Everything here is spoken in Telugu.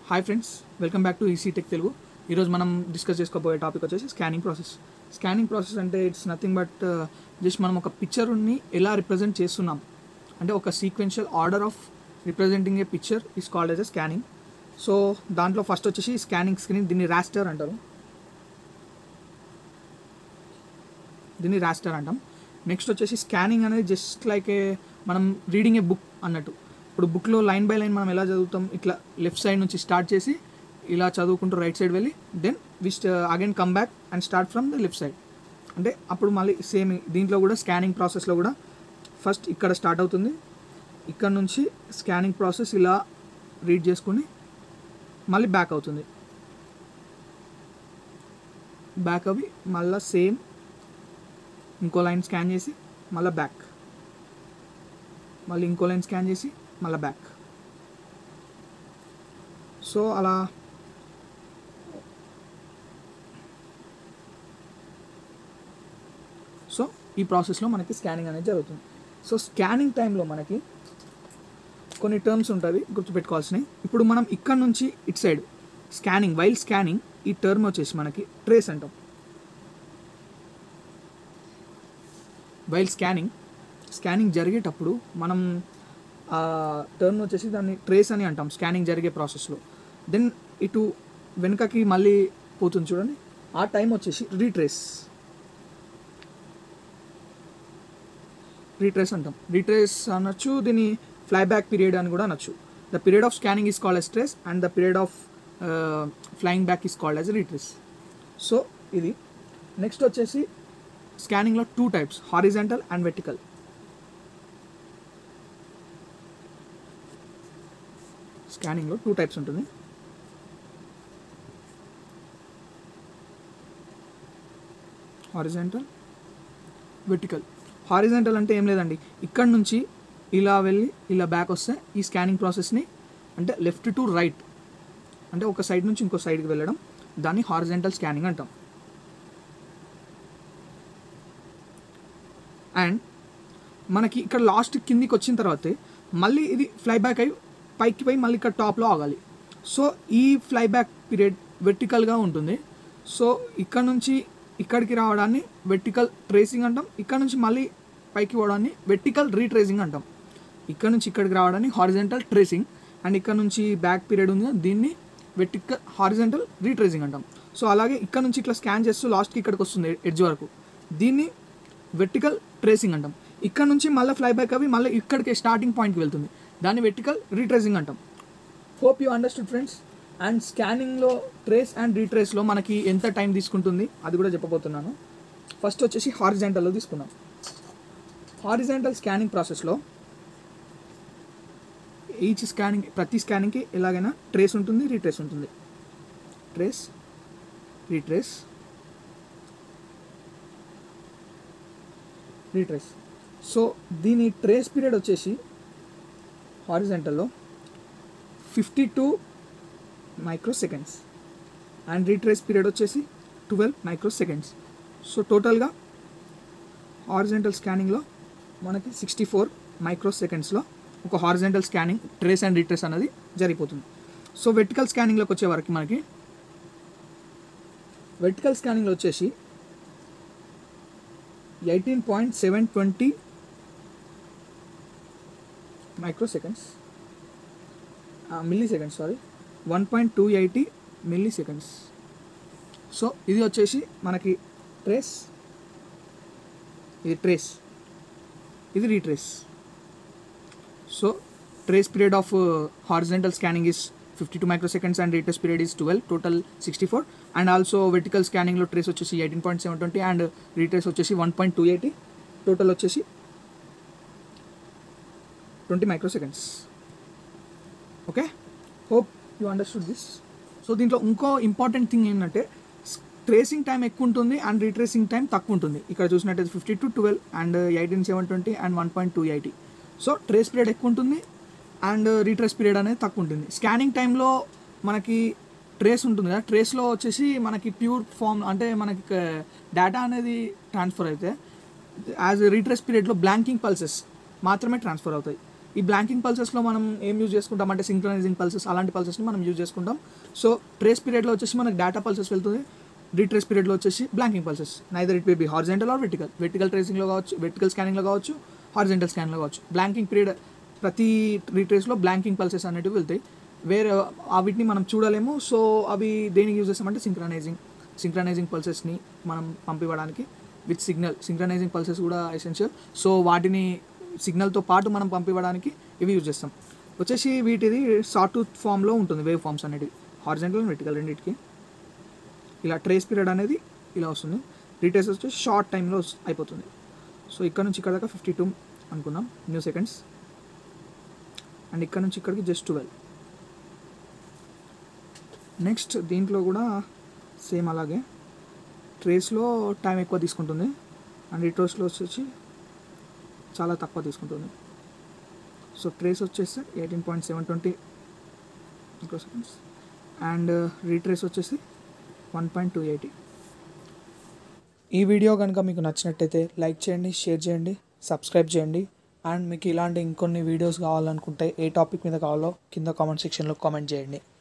hi friends welcome back to easy tech Telugu ఈరోజు మనం డిస్కస్ చేసుకోబోయే టాపిక్ వచ్చేసి స్కానింగ్ ప్రాసెస్ స్కానింగ్ ప్రాసెస్ అంటే ఇట్స్ నథింగ్ బట్ జస్ట్ మనం ఒక పిక్చర్ని ఎలా రిప్రజెంట్ చేస్తున్నాం అంటే ఒక sequential order of representing a picture is called as a scanning so దాంట్లో ఫస్ట్ వచ్చేసి స్కానింగ్ స్క్రీన్ దీన్ని రాస్టర్ అంటారు దీన్ని రాస్టర్ అంటాం నెక్స్ట్ వచ్చేసి స్కానింగ్ అనేది జస్ట్ లైక్ ఏ మనం రీడింగ్ ఏ బుక్ అన్నట్టు ఇప్పుడు బుక్లో లైన్ బై లైన్ మనం ఎలా చదువుతాం ఇట్లా లెఫ్ట్ సైడ్ నుంచి స్టార్ట్ చేసి ఇలా చదువుకుంటూ రైట్ సైడ్ వెళ్ళి దెన్ విస్ట్ again come back and start from the left side అంటే అప్పుడు మళ్ళీ సేమ్ దీంట్లో కూడా స్కానింగ్ ప్రాసెస్లో కూడా ఫస్ట్ ఇక్కడ స్టార్ట్ అవుతుంది ఇక్కడ నుంచి స్కానింగ్ ప్రాసెస్ ఇలా రీడ్ చేసుకుని మళ్ళీ బ్యాక్ అవుతుంది బ్యాక్ అవి మళ్ళీ సేమ్ ఇంకో లైన్ స్కాన్ చేసి మళ్ళీ బ్యాక్ మళ్ళీ ఇంకో లైన్ స్కాన్ చేసి మళ్ళీ బ్యాక్ సో అలా సో ఈ ప్రాసెస్లో మనకి స్కానింగ్ అనేది జరుగుతుంది సో స్కానింగ్ టైంలో మనకి కొన్ని టర్మ్స్ ఉంటుంది గుర్తుపెట్టుకోవాల్సినవి ఇప్పుడు మనం ఇక్కడ నుంచి it side scanning while scanning ఈ టర్మ్ వచ్చేసి మనకి ట్రేస్ అంటాం వైల్ స్కానింగ్ స్కానింగ్ జరిగేటప్పుడు మనం ఆ టర్న్ వచ్చేసి దాన్ని ట్రేస్ అని అంటాం స్కానింగ్ జరిగే ప్రాసెస్లో దెన్ ఇటు వెనుకకి మళ్ళీ పోతుంది చూడండి ఆ టైం వచ్చేసి రీట్రేస్ రీట్రేస్ అంటాం రీట్రేస్ అనొచ్చు దీని ఫ్లైబ్యాక్ పీరియడ్ అని కూడా అనొచ్చు the period of scanning is called as trace and the period of flying back is called as retrace so ఇది నెక్స్ట్ వచ్చేసి స్కానింగ్లో two types horizontal and vertical స్కానింగ్లో టూ టైప్స్ ఉంటుంది హారిజెంటల్ వెర్టికల్ హారిజెంటల్ అంటే ఏం లేదండి ఇక్కడ నుంచి ఇలా వెళ్ళి ఇలా బ్యాక్ వస్తే ఈ స్కానింగ్ ప్రాసెస్ని అంటే లెఫ్ట్ టు రైట్ అంటే ఒక సైడ్ నుంచి ఇంకో సైడ్కి వెళ్ళడం దాన్ని హారిజెంటల్ స్కానింగ్ అంటాం అండ్ మనకి ఇక్కడ లాస్ట్ కిందికి వచ్చిన తర్వాతే మళ్ళీ ఇది ఫ్లైబ్యాక్ అయి పైకి పోయి మళ్ళీ ఇక్కడ టాప్లో ఆగాలి సో ఈ ఫ్లైబ్యాక్ పీరియడ్ వెర్టికల్గా ఉంటుంది సో ఇక్కడ నుంచి ఇక్కడికి రావడాన్ని వెర్టికల్ ట్రేసింగ్ అంటాం ఇక్కడ నుంచి మళ్ళీ పైకి పోవడాన్ని వెర్టికల్ రీట్రేసింగ్ అంటాం ఇక్కడ నుంచి ఇక్కడికి రావడాన్ని హారిజెంటల్ ట్రేసింగ్ అండ్ ఇక్కడ నుంచి బ్యాక్ పీరియడ్ ఉంది కదా, దీన్ని వెర్టికల్ హారిజెంటల్ రీట్రేసింగ్ అంటాం సో అలాగే ఇక్కడ నుంచి ఇట్లా స్కాన్ చేస్తూ లాస్ట్కి ఇక్కడికి వస్తుంది ఎడ్జ్ వరకు దీన్ని వెర్టికల్ ట్రేసింగ్ అంటాం ఇక్కడ నుంచి మళ్ళీ ఫ్లైబ్యాక్ అవి మళ్ళీ ఇక్కడికి స్టార్టింగ్ పాయింట్కి వెళ్తుంది దాన్ని వెర్టికల్ రీట్రేసింగ్ అంటాం hope you understood friends and స్కానింగ్లో ట్రేస్ అండ్ రీట్రేస్లో మనకి ఎంత టైం తీసుకుంటుంది అది కూడా చెప్పబోతున్నాను ఫస్ట్ వచ్చేసి హారిజెంటల్లో తీసుకున్నాం హారిజెంటల్ స్కానింగ్ ప్రాసెస్లో ఈచ్ స్కానింగ్ ప్రతి స్కానింగ్కి ఎలాగైనా ట్రేస్ ఉంటుంది రీట్రేస్ ఉంటుంది ట్రేస్ రీట్రేస్ రీట్రేస్ సో దీని ట్రేస్ పీరియడ్ వచ్చేసి హారిజెంటల్లో fifty two micro seconds and retrace period వచ్చేసి ట్వెల్వ్ మైక్రో సెకండ్స్ సో టోటల్గా హారిజెంటల్ స్కానింగ్లో మనకి సిక్స్టీ ఫోర్ మైక్రో సెకండ్స్లో ఒక horizontal scanning trace and retrace అనేది జరిగిపోతుంది సో వెర్టికల్ స్కానింగ్లోకి వచ్చే వరకు మనకి వెర్టికల్ స్కానింగ్లో వచ్చేసి eighteen point seven twenty micro seconds milli seconds sorry one point two eighty milli seconds so ఇది వచ్చేసి మనకి ట్రేస్ ఇది ట్రేస్ ఇది retrace so trace period of horizontal scanning is fifty two micro seconds and retrace period is twelve total sixty four and also vertical స్కానింగ్లో ట్రేస్ వచ్చేసి eighteen point seven twenty and retrace వచ్చేసి one point two eighty total వచ్చేసి twenty micro seconds okay hope you understood this so దీంట్లో ఇంకో ఇంపార్టెంట్ థింగ్ ఏంటంటే ట్రేసింగ్ టైం ఎక్కువ ఉంటుంది అండ్ రీట్రేసింగ్ టైం తక్కువ ఉంటుంది ఇక్కడ చూసినట్టయితే fifty two twelve and eighteen seven twenty and one point two eighty so trace period ఎక్కువ ఉంటుంది అండ్ రీట్రేస్ పీరియడ్ అనేది తక్కువ ఉంటుంది స్కానింగ్ టైంలో మనకి ట్రేస్ ఉంటుంది కదా ట్రేస్లో వచ్చేసి మనకి ప్యూర్ ఫామ్ అంటే మనకి డేటా అనేది ట్రాన్స్ఫర్ అయితే యాజ్ రీట్రేస్ పీరియడ్లో బ్లాంకింగ్ పల్సెస్ మాత్రమే ట్రాన్స్ఫర్ అవుతాయి ఈ బ్లాంకింగ్ పల్సెస్లో మనం ఏం యూజ్ చేసుకుంటాం అంటే సింక్రనైజింగ్ పల్సెస్ అలాంటి పల్సెస్ని మనం యూజ్ చేసుకుంటాం సో ట్రేస్ పీరియడ్లో వచ్చేసి మనకి డేటా పల్సెస్ వెళ్తుంది రీట్రేస్ పీరియడ్లో వచ్చేసి blanking pulses neither it may be horizontal or vertical vertical ట్రేసింగ్లో కావచ్చు వెర్టికల్ స్కానింగ్లో కావచ్చు హార్జెంటల్ స్కాన్లో కావచ్చు బ్లాంకింగ్ పీరియడ్ ప్రతి రీట్రేస్లో బ్లాంకింగ్ పల్సెస్ అనేటివి వెళ్తాయి వేరే ఆ వీటిని మనం చూడలేము సో అవి దేనికి యూజ్ చేస్తామంటే సింక్రనైజింగ్ సింక్రనైజింగ్ పల్సెస్ని మనం పంపివ్వడానికి విత్ సిగ్నల్ సింక్రనైజింగ్ పల్సెస్ కూడా ఎసెన్షియల్ సో వాటిని సిగ్నల్తో పాటు మనం పంపివ్వడానికి ఇవి యూజ్ చేస్తాం వచ్చేసి వీటిది షార్ట్ టూత్ ఫామ్లో ఉంటుంది వేవ్ ఫామ్స్ అనేటివి హార్జెంటల్ అండ్ వెర్టికల్ రెండింటికి ఇలా ట్రేస్ పీరియడ్ అనేది ఇలా వస్తుంది రీటేస్ వచ్చేసి షార్ట్ టైంలో అయిపోతుంది సో ఇక్కడ నుంచి ఇక్కడ దాకా ఫిఫ్టీ టూ అనుకుందాం న్యూ సెకండ్స్ అండ్ ఇక్కడ నుంచి ఇక్కడికి జస్ట్ ట్వెల్వ్ నెక్స్ట్ దీంట్లో కూడా సేమ్ అలాగే ట్రేస్లో టైం ఎక్కువ తీసుకుంటుంది అండ్ రిట్రోస్లో వచ్చేసి చాలా తక్కువ తీసుకుంటుంది సో ట్రేస్ వచ్చేసి eighteen point seven twenty micro seconds and retrace వచ్చేసి వన్ పాయింట్ టూ ఎయిటీ ఈ వీడియో కనుక మీకు నచ్చినట్టయితే లైక్ చేయండి షేర్ చేయండి సబ్స్క్రైబ్ చేయండి అండ్ మీకు ఇలాంటి ఇంకొన్ని వీడియోస్ కావాలనుకుంటే ఏ టాపిక్ మీద కావాలో కింద కామెంట్ సెక్షన్లో కామెంట్ చేయండి